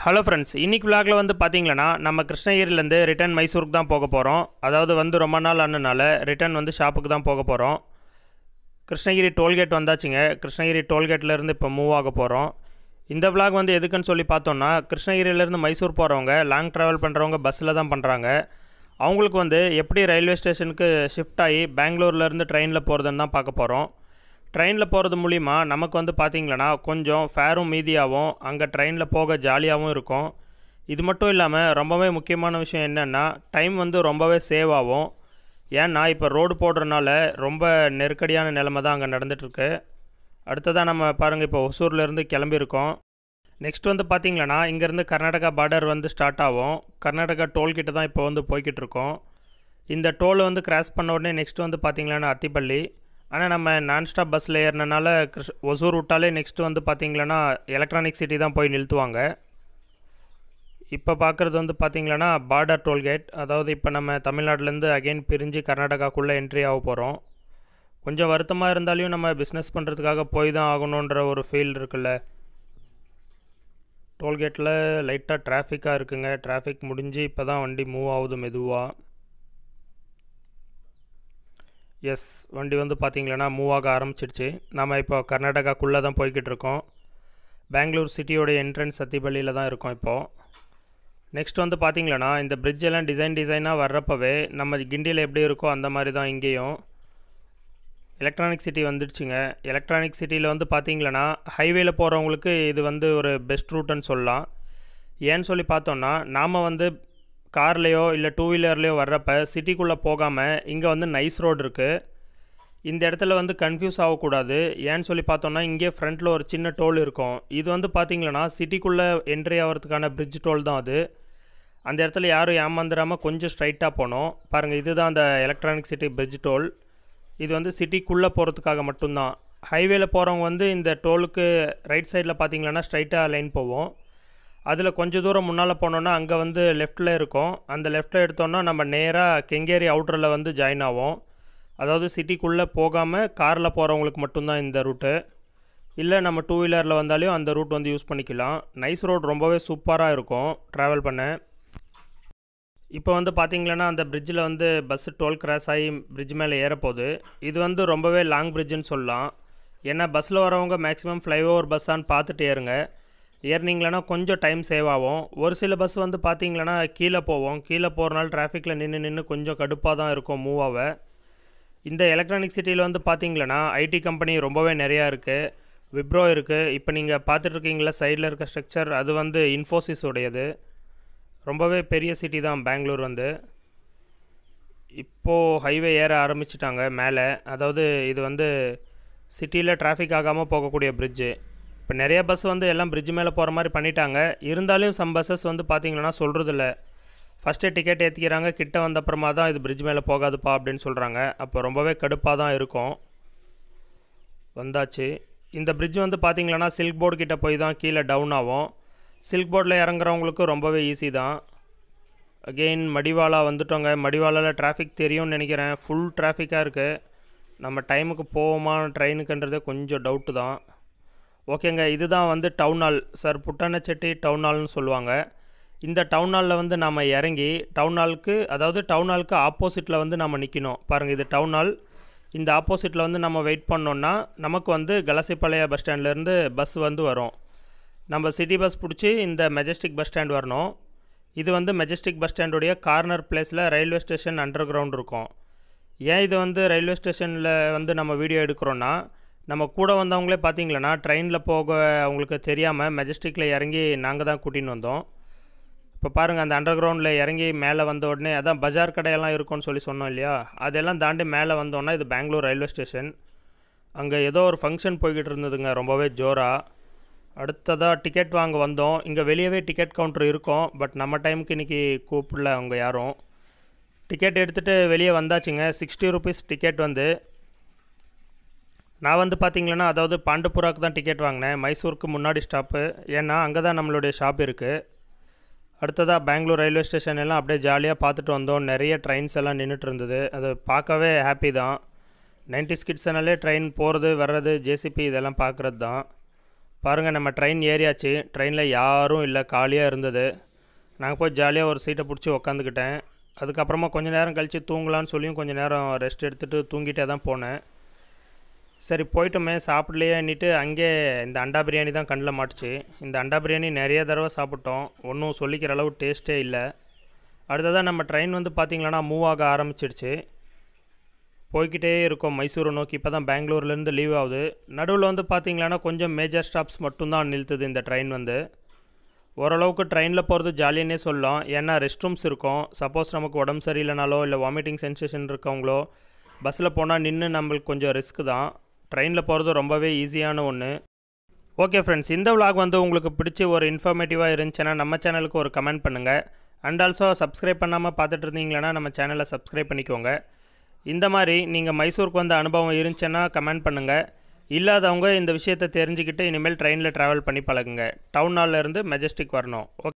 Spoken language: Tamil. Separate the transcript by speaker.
Speaker 1: ஹலோ ஃப்ரெண்ட்ஸ் இன்னைக்கு விளாகில் வந்து பார்த்தீங்கன்னா நம்ம கிருஷ்ணகிரிலேருந்து ரிட்டர்ன் மைசூருக்கு தான் போக போகிறோம் அதாவது வந்து ரொம்ப நாள் ஆனனால ரிட்டர்ன் வந்து ஷாப்புக்கு தான் போக போகிறோம் கிருஷ்ணகிரி டோல்கேட் வந்தாச்சுங்க கிருஷ்ணகிரி டோல்கேட்லேருந்து இப்போ மூவ் ஆக போகிறோம் இந்த விளாக் வந்து எதுக்குன்னு சொல்லி பார்த்தோம்னா கிருஷ்ணகிரியிலேருந்து மைசூர் போகிறவங்க லாங் ட்ராவல் பண்ணுறவங்க பஸ்ஸில் தான் பண்ணுறாங்க அவங்களுக்கு வந்து எப்படி ரயில்வே ஸ்டேஷனுக்கு ஷிஃப்ட் ஆகி பெங்களூர்லேருந்து ட்ரெயினில் போகிறதுன்னு தான் பார்க்க போகிறோம் ட்ரெயினில் போகிறது மூலிமா நமக்கு வந்து பார்த்திங்களன்னா கொஞ்சம் ஃபேரும் மீதியாகவும் அங்கே ட்ரெயினில் போக ஜாலியாகவும் இருக்கும் இது மட்டும் இல்லாமல் ரொம்பவே முக்கியமான விஷயம் என்னென்னா டைம் வந்து ரொம்பவே சேவ் ஆகும் ஏன்னா இப்போ ரோடு போடுறனால ரொம்ப நெருக்கடியான நிலைமை தான் அங்கே நடந்துகிட்ருக்கு அடுத்ததாக நம்ம பாருங்கள் இப்போ ஒசூர்லேருந்து கிளம்பியிருக்கோம் நெக்ஸ்ட் வந்து பார்த்திங்களன்னா இங்கேருந்து கர்நாடகா பார்டர் வந்து ஸ்டார்ட் ஆகும் கர்நாடகா டோல்கிட்ட தான் இப்போ வந்து போய்கிட்டு இருக்கோம் இந்த டோலை வந்து கிராஸ் பண்ண உடனே நெக்ஸ்ட் வந்து பார்த்திங்களன்னா அத்திப்பள்ளி ஆனால் நம்ம நான்ஸ்டாப் பஸ்ஸில் ஏறினனால கிருஷ் ஒசூர் விட்டாலே நெக்ஸ்ட் வந்து பார்த்திங்களன்னா எலக்ட்ரானிக் சிட்டி தான் போய் நிறுத்துவாங்க இப்போ பார்க்குறது வந்து பார்த்திங்களன்னா பார்டர் டோல்கேட் அதாவது இப்போ நம்ம தமிழ்நாட்டிலேருந்து அகைன் பிரிஞ்சு கர்நாடகாக்குள்ளே என்ட்ரி ஆக போகிறோம் கொஞ்சம் வருத்தமாக இருந்தாலையும் நம்ம பிஸ்னஸ் பண்ணுறதுக்காக போய் தான் ஆகணுன்ற ஒரு ஃபீல் இருக்குல்ல டோல்கேட்டில் லைட்டாக டிராஃபிக்காக இருக்குங்க டிராஃபிக் முடிஞ்சு இப்போ தான் வண்டி மூவ் ஆகுது மெதுவாக எஸ் வண்டி வந்து பார்த்திங்களன்னா மூவ் ஆக ஆரம்பிச்சிடுச்சு நம்ம இப்போ கர்நாடகாக்குள்ளே தான் போய்கிட்டு இருக்கோம் பெங்களூர் சிட்டியோடைய என்ட்ரன்ஸ் சத்திபள்ளியில் தான் இருக்கோம் இப்போது நெக்ஸ்ட் வந்து பார்த்திங்களன்னா இந்த bridge எல்லாம் டிசைன் டிசைனாக வர்றப்பவே நம்ம கிண்டியில் எப்படி இருக்கோ அந்த மாதிரி தான் இங்கேயும் எலக்ட்ரானிக் சிட்டி வந்துடுச்சுங்க எலக்ட்ரானிக் சிட்டியில் வந்து பார்த்திங்களன்னா ஹைவேல போகிறவங்களுக்கு இது வந்து ஒரு பெஸ்ட் ரூட்டுன்னு சொல்லலாம் ஏன்னு சொல்லி பார்த்தோன்னா நாம் வந்து கார்லேயோ இல்லை டூ வீலர்லேயோ வர்றப்ப சிட்டிக்குள்ளே போகாமல் இங்கே வந்து நைஸ் ரோடு இருக்குது இந்த இடத்துல வந்து கன்ஃபியூஸ் ஆகக்கூடாது ஏன்னு சொல்லி பார்த்தோன்னா இங்கே ஃப்ரண்ட்டில் ஒரு சின்ன டோல் இருக்கும் இது வந்து பார்த்திங்களன்னா சிட்டிக்குள்ளே என்ட்ரி ஆகிறதுக்கான பிரிட்ஜ் டோல் தான் அது அந்த இடத்துல யாரும் ஏமாந்துடாமல் கொஞ்சம் ஸ்ட்ரைட்டாக போனோம் பாருங்கள் இதுதான் அந்த எலக்ட்ரானிக் சிட்டி பிரிட்ஜ் டோல் இது வந்து சிட்டிக்குள்ளே போகிறதுக்காக மட்டும்தான் ஹைவேல போகிறவங்க வந்து இந்த டோலுக்கு ரைட் சைடில் பார்த்தீங்கன்னா ஸ்ட்ரைட்டாக லைன் போவோம் அதில் கொஞ்சம் தூரம் முன்னால் போனோன்னா அங்கே வந்து லெஃப்ட்டில் இருக்கும் அந்த லெஃப்ட்டில் எடுத்தோன்னா நம்ம நேராக கெங்கேரி அவுட்டரில் வந்து ஜாயின் ஆகும் அதாவது சிட்டிக்குள்ளே போகாமல் காரில் போகிறவங்களுக்கு மட்டும்தான் இந்த ரூட்டு இல்லை நம்ம டூ வீலரில் வந்தாலையும் அந்த ரூட் வந்து யூஸ் பண்ணிக்கலாம் நைஸ் ரோட் ரொம்பவே சூப்பராக இருக்கும் ட்ராவல் பண்ண இப்போ வந்து பார்த்தீங்கன்னா அந்த பிரிட்ஜில் வந்து பஸ்ஸு டோல் கிராஸ் ஆகி பிரிட்ஜ் மேலே ஏறப்போகுது இது வந்து ரொம்பவே லாங் பிரிட்ஜுன்னு சொல்லலாம் ஏன்னா பஸ்ஸில் வரவங்க மேக்ஸிமம் ஃப்ளைஓவர் பஸ்ஸான்னு பார்த்துட்டு ஏறுங்க ஏறினீங்களன்னா கொஞ்சம் டைம் சேவ் ஆகும் ஒரு சில பஸ் வந்து பார்த்தீங்கன்னா கீழே போவோம் கீழே போகிறனால டிராஃபிக்கில் நின்று நின்று கொஞ்சம் கடுப்பாக தான் இருக்கும் மூவ் ஆக இந்த எலக்ட்ரானிக் சிட்டியில் வந்து பார்த்தீங்கன்னா ஐடி கம்பெனி ரொம்பவே நிறையா இருக்குது விப்ரோ இருக்குது இப்போ நீங்கள் பார்த்துட்ருக்கீங்களா சைடில் இருக்க ஸ்ட்ரக்சர் அது வந்து இன்ஃபோசிஸ் உடையது ரொம்பவே பெரிய சிட்டி தான் பெங்களூர் வந்து இப்போது ஹைவே ஏற ஆரம்பிச்சிட்டாங்க மேலே அதாவது இது வந்து சிட்டியில் டிராஃபிக் ஆகாமல் போகக்கூடிய பிரிட்ஜு இப்போ நிறைய பஸ் வந்து எல்லாம் பிரிட்ஜ் மேலே போகிற மாதிரி பண்ணிட்டாங்க இருந்தாலும் சம் பஸ்ஸஸ் வந்து பார்த்திங்கன்னா சொல்கிறதில்ல ஃபஸ்ட்டே டிக்கெட் ஏற்றிக்கிறாங்க கிட்ட வந்த அப்புறமா தான் இது பிரிட்ஜ் மேலே போகாதுப்பா அப்படின்னு சொல்கிறாங்க அப்போ ரொம்பவே கடுப்பாக தான் இருக்கும் வந்தாச்சு இந்த பிரிட்ஜ் வந்து பார்த்திங்கன்னா சில்க் போர்டு கிட்ட போய் தான் கீழே டவுன் ஆகும் சில்க் போர்டில் இறங்குறவங்களுக்கு ரொம்பவே ஈஸி தான் அகெயின் மடிவாலா வந்துட்டோங்க மடிவாலாவில் டிராஃபிக் தெரியும்னு நினைக்கிறேன் ஃபுல் டிராஃபிக்காக இருக்குது நம்ம டைமுக்கு போவோமா ட்ரெயினுக்குன்றதே கொஞ்சம் டவுட்டு தான் ஓகேங்க இதுதான் வந்து town hall sir Puttanachetty town ஹால்னு சொல்லுவாங்க இந்த டவுன் ஹாலில் வந்து நாம் இறங்கி டவுன் ஹாலுக்கு அதாவது டவுன் ஹாலுக்கு ஆப்போசிட்டில் வந்து நம்ம நிற்கணும் பாருங்கள் இது டவுன் ஹால் இந்த ஆப்போசிட்டில் வந்து நம்ம வெயிட் பண்ணோன்னா நமக்கு வந்து கலசிப்பாளைய பஸ் ஸ்டாண்ட்லேருந்து பஸ் வந்து வரும் நம்ம சிட்டி பஸ் பிடிச்சி இந்த மெஜஸ்டிக் பஸ் ஸ்டாண்ட் வரணும் இது வந்து மெஜஸ்டிக் பஸ் ஸ்டாண்டுடைய கார்னர் பிளேஸில் ரயில்வே ஸ்டேஷன் அண்டர் கிரவுண்ட் இருக்கும் ஏன் இது வந்து ரயில்வே ஸ்டேஷனில் வந்து நம்ம வீடியோ எடுக்கிறோன்னா நம்ம கூட வந்தவங்களே பார்த்தீங்களன்னா ட்ரெயினில் போக அவங்களுக்கு தெரியாமல் மெஜஸ்டிக்கில் இறங்கி நாங்கள் தான் கூட்டின்னு வந்தோம் இப்போ பாருங்கள் அந்த அண்டர் கிரவுண்டில் இறங்கி மேலே வந்த உடனே அதான் பஜார் கடையெல்லாம் இருக்கும்னு சொல்லி சொன்னோம் இல்லையா அதெல்லாம் தாண்டி மேலே வந்தோன்னா இது பெங்களூர் ரயில்வே ஸ்டேஷன் அங்கே ஏதோ ஒரு ஃபங்க்ஷன் போய்கிட்டு இருந்ததுங்க ரொம்பவே ஜோராக அடுத்ததாக டிக்கெட் வாங்க வந்தோம் இங்கே வெளியவே டிக்கெட் கவுண்டர் இருக்கும் பட் நம்ம டைமுக்கு இன்றைக்கி கூப்பிடல அவங்க யாரும் டிக்கெட் எடுத்துகிட்டு வெளியே வந்தாச்சுங்க சிக்ஸ்டி ருபீஸ் டிக்கெட் வந்து நான் வந்து பார்த்தீங்கன்னா அதாவது பாண்டப்புராக்கு தான் டிக்கெட் வாங்கினேன் மைசூருக்கு முன்னாடி ஸ்டாப்பு ஏன்னா அங்கே தான் நம்மளுடைய ஷாப் இருக்குது அடுத்ததாக பெங்களூர் ரயில்வே ஸ்டேஷன் எல்லாம் அப்படியே ஜாலியாக பார்த்துட்டு வந்தோம் நிறைய ட்ரெயின்ஸ் எல்லாம் நின்றுட்டு இருந்தது அது பார்க்கவே ஹாப்பி தான் நைன்டி ஸ்கிட்ஸ்னாலே ட்ரெயின் போகிறது வர்றது ஜேசிபி இதெல்லாம் பார்க்குறது தான் பாருங்கள் நம்ம ட்ரெயின் ஏறியாச்சு ட்ரெயினில் யாரும் இல்லை காலியாக இருந்தது நாங்கள் போய் ஜாலியாக ஒரு சீட்டை பிடிச்சி உக்காந்துக்கிட்டேன் அதுக்கப்புறமா கொஞ்ச நேரம் கழித்து தூங்கலான்னு சொல்லியும் கொஞ்சம் நேரம் ரெஸ்ட் எடுத்துகிட்டு தூங்கிட்டே தான் போனேன் சரி போயிட்டோமே சாப்பிடலையேன்னுட்டு அங்கே இந்த அண்டா பிரியாணி தான் கண்ணில் மாட்டுச்சு இந்த அண்டா பிரியாணி நிறைய தடவை சாப்பிட்டோம் ஒன்றும் சொல்லிக்கிற அளவு டேஸ்ட்டே இல்லை அடுத்ததாக நம்ம ட்ரெயின் வந்து பார்த்திங்களன்னா மூவ் ஆக ஆரம்பிச்சிடுச்சு போய்கிட்டே இருக்கோம் மைசூரை நோக்கி இப்போ தான் பெங்களூர்லேருந்து லீவ் ஆகுது நடுவில் வந்து பார்த்திங்களன்னா கொஞ்சம் மேஜர் ஸ்டாப்ஸ் மட்டும்தான் நிறுத்துது இந்த ட்ரெயின் வந்து ஓரளவுக்கு ட்ரெயினில் போகிறது ஜாலியானே சொல்லலாம் ஏன்னா ரெஸ்ட் ரூம்ஸ் இருக்கும் சப்போஸ் நமக்கு உடம்பு சரியில்லைனாலோ இல்லை வாமிட்டிங் சென்சேஷன் இருக்கவங்களோ பஸ்ஸில் போனால் நின்று நம்மளுக்கு கொஞ்சம் ரிஸ்க் தான் ட்ரெயினில் போகிறது ரொம்பவே ஈஸியான ஒன்று ஓகே ஃப்ரெண்ட்ஸ் இந்த vlog வந்து உங்களுக்கு பிடிச்சி ஒரு இன்ஃபர்மேட்டிவாக இருந்துச்சுன்னா நம்ம சேனலுக்கு ஒரு கமெண்ட் பண்ணுங்கள் அண்ட் ஆல்சோ சப்ஸ்கிரைப் பண்ணாமல் பார்த்துட்டு இருந்தீங்களன்னா நம்ம சேனலை சப்ஸ்கிரைப் பண்ணிக்கோங்க இந்த மாதிரி நீங்கள் மைசூருக்கு வந்த அனுபவம் இருந்துச்சுன்னா கமெண்ட் பண்ணுங்கள் இல்லாதவங்க இந்த விஷயத்தை தெரிஞ்சுக்கிட்டு இனிமேல் ட்ரெயினில் ட்ராவல் பண்ணி பழகுங்க டவுன் இருந்து மெஜஸ்டிக் வரணும் ஓகே